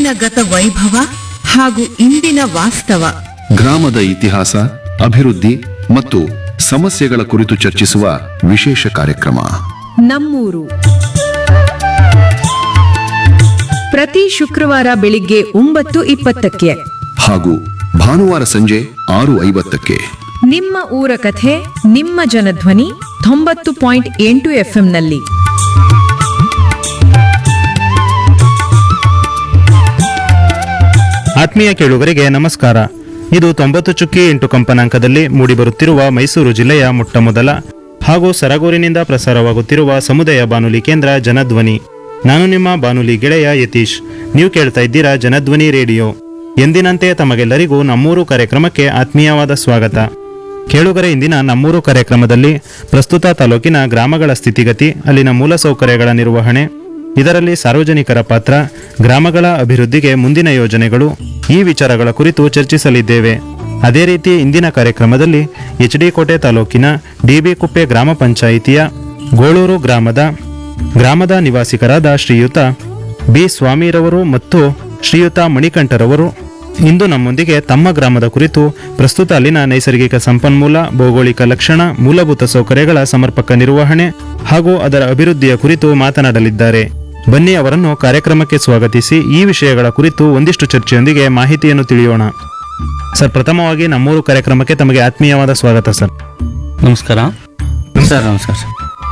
ಅಂದಿನ ಗತ ವೈಭವ ಹಾಗೂ ಇಂದಿನ ವಾಸ್ತವ ಗ್ರಾಮದ ಇತಿಹಾಸ ಅಭಿವೃದ್ಧಿ ಮತ್ತು ಸಮಸ್ಯೆಗಳ ಕುರಿತು ಚರ್ಚಿಸುವ ವಿಶೇಷ ಕಾರ್ಯಕ್ರಮ ನಮ್ಮೂರು ಪ್ರತಿ ಶುಕ್ರವಾರ ಬೆಳಿಗ್ಗೆ ಒಂಬತ್ತು ಇಪ್ಪತ್ತಕ್ಕೆ ಹಾಗೂ ಭಾನುವಾರ ಸಂಜೆ ಆರು ಐವತ್ತಕ್ಕೆ ನಿಮ್ಮ ಊರ ಕಥೆ ನಿಮ್ಮ ಜನಧ್ವನಿ ತೊಂಬತ್ತು ಪಾಯಿಂಟ್ ಎಂಟು ಎಫ್ಎಂನಲ್ಲಿ ಆತ್ಮೀಯ ಕೇಳುಗರಿಗೆ ನಮಸ್ಕಾರ ಇದು ತೊಂಬತ್ತು ಚುಕ್ಕಿ ಎಂಟು ಕಂಪನಾಂಕದಲ್ಲಿ ಮೂಡಿಬರುತ್ತಿರುವ ಮೈಸೂರು ಜಿಲ್ಲೆಯ ಮೊಟ್ಟಮೊದಲ ಹಾಗೂ ಸರಗೂರಿನಿಂದ ಪ್ರಸಾರವಾಗುತ್ತಿರುವ ಸಮುದಾಯ ಬಾನುಲಿ ಕೇಂದ್ರ ಜನಧ್ವನಿ ನಾನು ನಿಮ್ಮ ಬಾನುಲಿ ಗೆಳೆಯ ಯತೀಶ್ ನೀವು ಕೇಳ್ತಾ ಇದ್ದೀರಾ ಜನಧ್ವನಿ ರೇಡಿಯೋ ಎಂದಿನಂತೆ ತಮಗೆಲ್ಲರಿಗೂ ನಮ್ಮೂರು ಕಾರ್ಯಕ್ರಮಕ್ಕೆ ಆತ್ಮೀಯವಾದ ಸ್ವಾಗತ ಕೇಳುಗರೆ ಇಂದಿನ ನಮ್ಮೂರು ಕಾರ್ಯಕ್ರಮದಲ್ಲಿ ಪ್ರಸ್ತುತ ತಾಲೂಕಿನ ಗ್ರಾಮಗಳ ಸ್ಥಿತಿಗತಿ ಅಲ್ಲಿನ ಮೂಲಸೌಕರ್ಯಗಳ ನಿರ್ವಹಣೆ ಇದರಲ್ಲಿ ಸಾರ್ವಜನಿಕರ ಪಾತ್ರ ಗ್ರಾಮಗಳ ಅಭಿವೃದ್ಧಿಗೆ ಮುಂದಿನ ಯೋಜನೆಗಳು ಈ ವಿಚಾರಗಳ ಕುರಿತು ಚರ್ಚಿಸಲಿದ್ದೇವೆ ಅದೇ ರೀತಿ ಇಂದಿನ ಕಾರ್ಯಕ್ರಮದಲ್ಲಿ ಎಚ್ ಡಿ ಕೋಟೆ ತಾಲೂಕಿನ ಡಿಬಿ ಕುಪ್ಪೆ ಗ್ರಾಮ ಪಂಚಾಯಿತಿಯ ಗೋಳೂರು ಗ್ರಾಮದ ಗ್ರಾಮದ ನಿವಾಸಿಗರಾದ ಶ್ರೀಯುತ ಬಿ ಸ್ವಾಮಿರವರು ಮತ್ತು ಶ್ರೀಯುತ ಮಣಿಕಂಠರವರು ಇಂದು ನಮ್ಮೊಂದಿಗೆ ತಮ್ಮ ಗ್ರಾಮದ ಕುರಿತು ಪ್ರಸ್ತುತ ಅಲ್ಲಿನ ನೈಸರ್ಗಿಕ ಸಂಪನ್ಮೂಲ ಭೌಗೋಳಿಕ ಲಕ್ಷಣ ಮೂಲಭೂತ ಸೌಕರ್ಯಗಳ ಸಮರ್ಪಕ ನಿರ್ವಹಣೆ ಹಾಗೂ ಅದರ ಅಭಿವೃದ್ಧಿಯ ಕುರಿತು ಮಾತನಾಡಲಿದ್ದಾರೆ ಬನ್ನಿ ಅವರನ್ನು ಕಾರ್ಯಕ್ರಮಕ್ಕೆ ಸ್ವಾಗತಿಸಿ ಈ ವಿಷಯಗಳ ಕುರಿತು ಒಂದಿಷ್ಟು ಚರ್ಚೆಯೊಂದಿಗೆ ಮಾಹಿತಿಯನ್ನು ತಿಳಿಯೋಣ ಸರ್ ಪ್ರಥಮವಾಗಿ ನಮ್ಮೂರು ಕಾರ್ಯಕ್ರಮಕ್ಕೆ ತಮಗೆ ಆತ್ಮೀಯವಾದ ಸ್ವಾಗತ ಸರ್ ನಮಸ್ಕಾರ ಸರ್ ನಮಸ್ಕಾರ ಸರ್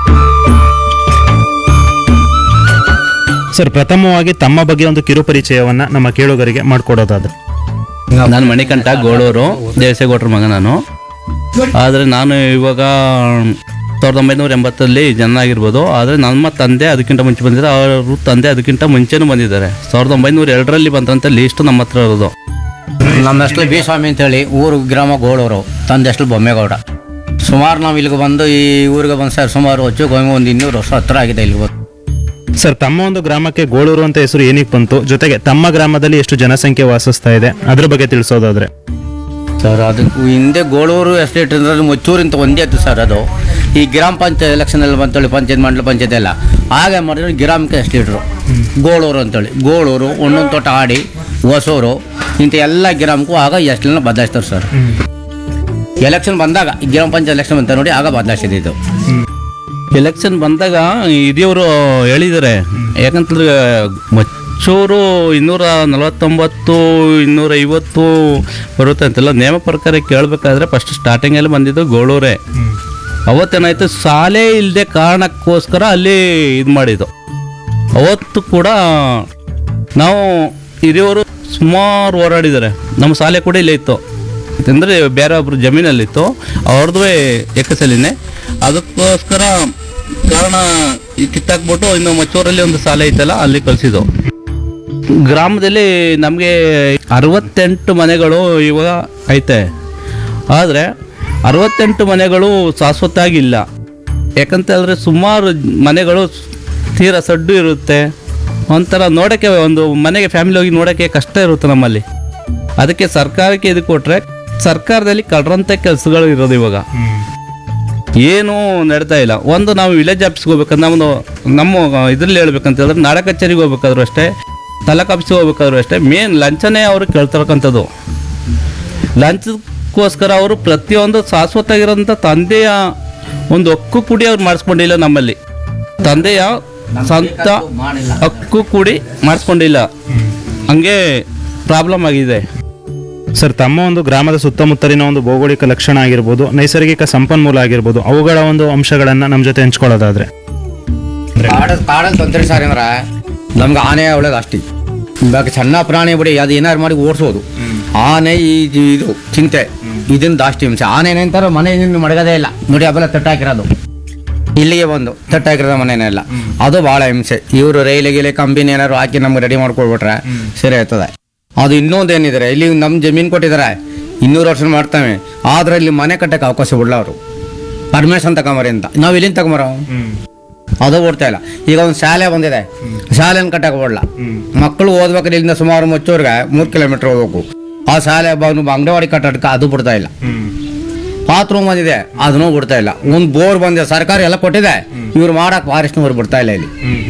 ಸರ್ ಪ್ರಥಮವಾಗಿ ತಮ್ಮ ಬಗ್ಗೆ ಒಂದು ಕಿರು ಪರಿಚಯವನ್ನ ನಮ್ಮ ಕೇಳುಗರಿಗೆ ಮಾಡಿಕೊಡೋದಾದ್ರೆ ನಾನು ಮಣಿಕಂಠ ಗೋಳೂರು ದೇವಸೇಗೌಡ್ರ ಮಗ ನಾನು ಆದರೆ ನಾನು ಇವಾಗ ಸಾವಿರದ ಒಂಬೈನೂರ ಎಂಬತ್ತಲ್ಲಿ ಜನ ಆಗಿರ್ಬೋದು ಆದರೆ ನಮ್ಮ ತಂದೆ ಅದಕ್ಕಿಂತ ಮುಂಚೆ ಬಂದಿದ್ದಾರೆ ಅವ್ರ ತಂದೆ ಅದಕ್ಕಿಂತ ಮುಂಚೆನೂ ಬಂದಿದ್ದಾರೆ ಸಾವಿರದ ಒಂಬೈನೂರ ಎರಡರಲ್ಲಿ ಬಂದಂಥ ಲೀಸ್ಟ್ ನಮ್ಮ ಹತ್ರ ಇರೋದು ನಮ್ಮ ಹೆಸರು ಬಿ ಸ್ವಾಮಿ ಅಂತೇಳಿ ಊರು ಗ್ರಾಮ ಗೋಳೂರು ತಂದೆ ಹೆಸರು ಬೊಮ್ಮೇಗೌಡ ಸುಮಾರು ನಾವು ಇಲ್ಲಿಗೆ ಬಂದು ಈ ಊರಿಗೆ ಬಂದು ಸರ್ ಸುಮಾರು ಹೆಚ್ಚು ಕಮ್ಮಿ ಒಂದು ಇನ್ನೂರು ವರ್ಷ ಹತ್ರ ಆಗಿದೆ ಇಲ್ಲಿಗೆ ಬಂದು ಸರ್ ತಮ್ಮ ಒಂದು ಗ್ರಾಮಕ್ಕೆ ಗೋಳೂರು ಅಂತ ಹೆಸರು ಏನಕ್ಕೆ ಬಂತು ಜೊತೆಗೆ ತಮ್ಮ ಗ್ರಾಮದಲ್ಲಿ ಎಷ್ಟು ಜನಸಂಖ್ಯೆ ವಾಸಿಸ್ತಾ ಇದೆ ಅದ್ರ ಬಗ್ಗೆ ತಿಳಿಸೋದಾದ್ರೆ ಸರ್ ಅದು ಹಿಂದೆ ಗೋಳೂರು ಎಸ್ಟೇಟ್ ಅಂದ್ರೆ ಮುಚ್ಚೂರು ಅಂತ ಒಂದೇ ಇತ್ತು ಸರ್ ಅದು ಈ ಗ್ರಾಮ ಪಂಚಾಯತ್ ಎಲೆಕ್ಷನಲ್ಲಿ ಬಂತೇಳಿ ಪಂಚಾಯತ್ ಮಂಡಲ ಪಂಚಾಯತ್ ಎಲ್ಲ ಹಾಗೆ ಮಾಡಿದ್ರೆ ಗ್ರಾಮಕ್ಕೆ ಎಸ್ಟೇಟ್ರು ಗೋಳೂರು ಅಂತೇಳಿ ಗೋಳೂರು ಒಂದೊಂದು ತೋಟ ಆಡಿ ಹೊಸೂರು ಇಂಥ ಎಲ್ಲ ಗ್ರಾಮಕ್ಕೂ ಆಗ ಎಷ್ಟೆಲ್ಲ ಬದಲಾಯಿಸ್ತಾರೆ ಸರ್ ಎಲೆಕ್ಷನ್ ಬಂದಾಗ ಈ ಗ್ರಾಮ ಪಂಚಾಯತ್ ಎಲೆಕ್ಷನ್ ಬಂತ ನೋಡಿ ಆಗ ಬದಲಾಯಿಸಿದ್ದು ಎಲೆಕ್ಷನ್ ಬಂದಾಗ ಇದಿಯವರು ಹೇಳಿದ್ದಾರೆ ಯಾಕಂತಂದ್ರೆ ಮಚ್ಚೂರು ಇನ್ನೂರ ನಲವತ್ತೊಂಬತ್ತು ಇನ್ನೂರ ಐವತ್ತು ಬರುತ್ತೆ ಅಂತೆಲ್ಲ ನೇಮ ಪ್ರಕಾರ ಕೇಳಬೇಕಾದ್ರೆ ಫಸ್ಟ್ ಸ್ಟಾರ್ಟಿಂಗಲ್ಲಿ ಬಂದಿದ್ದು ಗೋಳೂರೇ ಅವತ್ತೇನಾಯ್ತು ಶಾಲೆ ಇಲ್ಲದೆ ಕಾರಣಕ್ಕೋಸ್ಕರ ಅಲ್ಲಿ ಇದು ಮಾಡಿದ್ದು ಅವತ್ತು ಕೂಡ ನಾವು ಹಿರಿಯವರು ಸುಮಾರು ಹೋರಾಡಿದ್ದಾರೆ ನಮ್ಮ ಶಾಲೆ ಕೂಡ ಇಲ್ಲೇ ಇತ್ತು ಅಂದರೆ ಬೇರೆ ಒಬ್ರು ಜಮೀನಲ್ಲಿತ್ತು ಅವ್ರದ್ದು ಎಕ್ಕಸಲಿನೇ ಅದಕ್ಕೋಸ್ಕರ ಕಾರಣ ಈ ಕಿತ್ತಾಕ್ಬಿಟ್ಟು ಇನ್ನು ಮಚ್ಚೂರಲ್ಲಿ ಒಂದು ಶಾಲೆ ಐತಲ್ಲ ಅಲ್ಲಿ ಕಳಿಸಿದ್ದು ಗ್ರಾಮದಲ್ಲಿ ನಮಗೆ ಅರವತ್ತೆಂಟು ಮನೆಗಳು ಇವಾಗ ಐತೆ ಆದರೆ ಅರವತ್ತೆಂಟು ಮನೆಗಳು ಶಾಶ್ವತವಾಗಿಲ್ಲ ಯಾಕಂತ ಹೇಳಿದ್ರೆ ಸುಮಾರು ಮನೆಗಳು ತೀರಾ ಸಡ್ಡು ಇರುತ್ತೆ ಒಂಥರ ನೋಡೋಕ್ಕೆ ಒಂದು ಮನೆಗೆ ಫ್ಯಾಮಿಲಿ ಹೋಗಿ ನೋಡೋಕ್ಕೆ ಕಷ್ಟ ಇರುತ್ತೆ ನಮ್ಮಲ್ಲಿ ಅದಕ್ಕೆ ಸರ್ಕಾರಕ್ಕೆ ಇದು ಕೊಟ್ಟರೆ ಸರ್ಕಾರದಲ್ಲಿ ಕಳ್ರಂಥ ಕೆಲಸಗಳು ಇರೋದು ಇವಾಗ ಏನು ನಡೀತಾ ಇಲ್ಲ ಒಂದು ನಾವು ವಿಲೇಜ್ ಆಫೀಸ್ಗೆ ಹೋಗ್ಬೇಕಂದ್ರೆ ನಮ್ಮದು ನಮ್ಮ ಇದರಲ್ಲಿ ಹೇಳ್ಬೇಕಂತ ಹೇಳಿದ್ರೆ ನಾಡ ಕಚೇರಿಗೆ ಹೋಗ್ಬೇಕಾದ್ರೂ ಅಷ್ಟೇ ತಾಲೂಕು ಆಫೀಸ್ಗೆ ಹೋಗ್ಬೇಕಾದ್ರೂ ಅಷ್ಟೇ ಮೇನ್ ಲಂಚನೇ ಅವರು ಕೇಳ್ತಿರಕ್ಕಂಥದ್ದು ಲಂಚಕ್ಕೋಸ್ಕರ ಅವರು ಪ್ರತಿಯೊಂದು ಶಾಶ್ವತವಾಗಿರೋಂಥ ತಂದೆಯ ಒಂದು ಹಕ್ಕು ಕೂಡಿ ಅವ್ರು ಮಾಡಿಸ್ಕೊಂಡಿಲ್ಲ ನಮ್ಮಲ್ಲಿ ತಂದೆಯ ಸ್ವಂತ ಹಕ್ಕು ಕೂಡಿ ಮಾಡಿಸ್ಕೊಂಡಿಲ್ಲ ಹಂಗೆ ಪ್ರಾಬ್ಲಮ್ ಆಗಿದೆ ಸರ್ ತಮ್ಮ ಒಂದು ಗ್ರಾಮದ ಸುತ್ತಮುತ್ತಲಿನ ಒಂದು ಭೌಗೋಳಿಕ ಲಕ್ಷಣ ಆಗಿರ್ಬೋದು ನೈಸರ್ಗಿಕ ಸಂಪನ್ಮೂಲ ಆಗಿರ್ಬೋದು ಅವುಗಳ ಒಂದು ಅಂಶಗಳನ್ನ ನಮ್ಮ ಜೊತೆ ಹಂಚ್ಕೊಳ್ಳೋದಾದ್ರೆ ಕಾಡದ ಕಾಡಲ್ಲಿ ತೊಂದರೆ ಸರ್ ಅಂದ್ರೆ ನಮ್ಗೆ ಆನೆ ಒಳಗೆ ಅಷ್ಟೇ ಇವಾಗ ಸಣ್ಣ ಪ್ರಾಣಿ ಬಿಡಿ ಅದು ಏನಾರು ಮಾಡಿ ಓಡಿಸೋದು ಆನೆ ಈ ಜಿ- ಇದು ಚಿಂತೆ ಇದನ್ನ ಜಾಸ್ತಿ ಹಿಂಸೆ ಆನೆ ಏನಂತಾರೆ ಮನೆ ಇನ್ನು ಮಡಗದೇ ಇಲ್ಲ ನೋಡಿ ಅವೆಲ್ಲ ತಟ್ಟಾಕಿರೋದು ಇಲ್ಲಿಗೆ ಬಂದು ತಟ್ಟಾಕಿರೋದು ಮನೆನೆಲ್ಲ ಅದು ಭಾಳ ಹಿಂಸೆ ಇವರು ರೈಲು ಗಿಲೆ ಕಂಬಿನ ಏನಾರು ಹಾಕಿ ನಮ್ಗೆ ರೆಡಿ ಮಾಡ್ಕೊಳ್ಬಿಟ್ರೆ ಸರಿ ಆಯ್ತದೆ ಅದು ಇನ್ನೊಂದೇನಿದ್ದಾರೆ ಇಲ್ಲಿ ನಮ್ಮ ಜಮೀನು ಕೊಟ್ಟಿದ್ದಾರೆ ಇನ್ನೂರು ವರ್ಷ ಮಾಡ್ತಾವೆ ಆದ್ರೆ ಇಲ್ಲಿ ಮನೆ ಕಟ್ಟಕ್ಕೆ ಅವಕಾಶ ಬಿಡಲ್ಲ ಅವರು ಪರ್ಮಿಷನ್ ತಗೊಂಬರಿ ಅಂತ ನಾವು ಇಲ್ಲಿಂದ ತಗೊಂಬರೋ ಅದು ಓಡ್ತಾ ಇಲ್ಲ ಈಗ ಒಂದು ಶಾಲೆ ಬಂದಿದೆ ಶಾಲೆನ ಕಟ್ಟಕ್ಕೆ ಬಿಡಲ್ಲ ಮಕ್ಕಳು ಓದ್ಬೇಕಾದ್ರೆ ಇಲ್ಲಿಂದ ಸುಮಾರು ಮುಚ್ಚೂರ್ಗೆ ಮೂರು ಕಿಲೋಮೀಟರ್ ಹೋಗ್ಬೇಕು ಆ ಶಾಲೆ ಬಂದು ಅಂಗನವಾಡಿ ಕಟ್ಟಡಕ್ಕೆ ಅದು ಬಿಡ್ತಾ ಇಲ್ಲ ಬಾತ್ರೂಮ್ ಬಂದಿದೆ ಅದನ್ನೂ ಬಿಡ್ತಾ ಇಲ್ಲ ಒಂದು ಬೋರ್ ಬಂದಿದೆ ಸರ್ಕಾರ ಎಲ್ಲ ಕೊಟ್ಟಿದೆ ಇವ್ರು ಮಾಡಕ್ ಫಾರೆಸ್ಟ್ನವ್ರು ಬಿಡ್ತಾ ಇಲ್ಲ ಇಲ್ಲಿ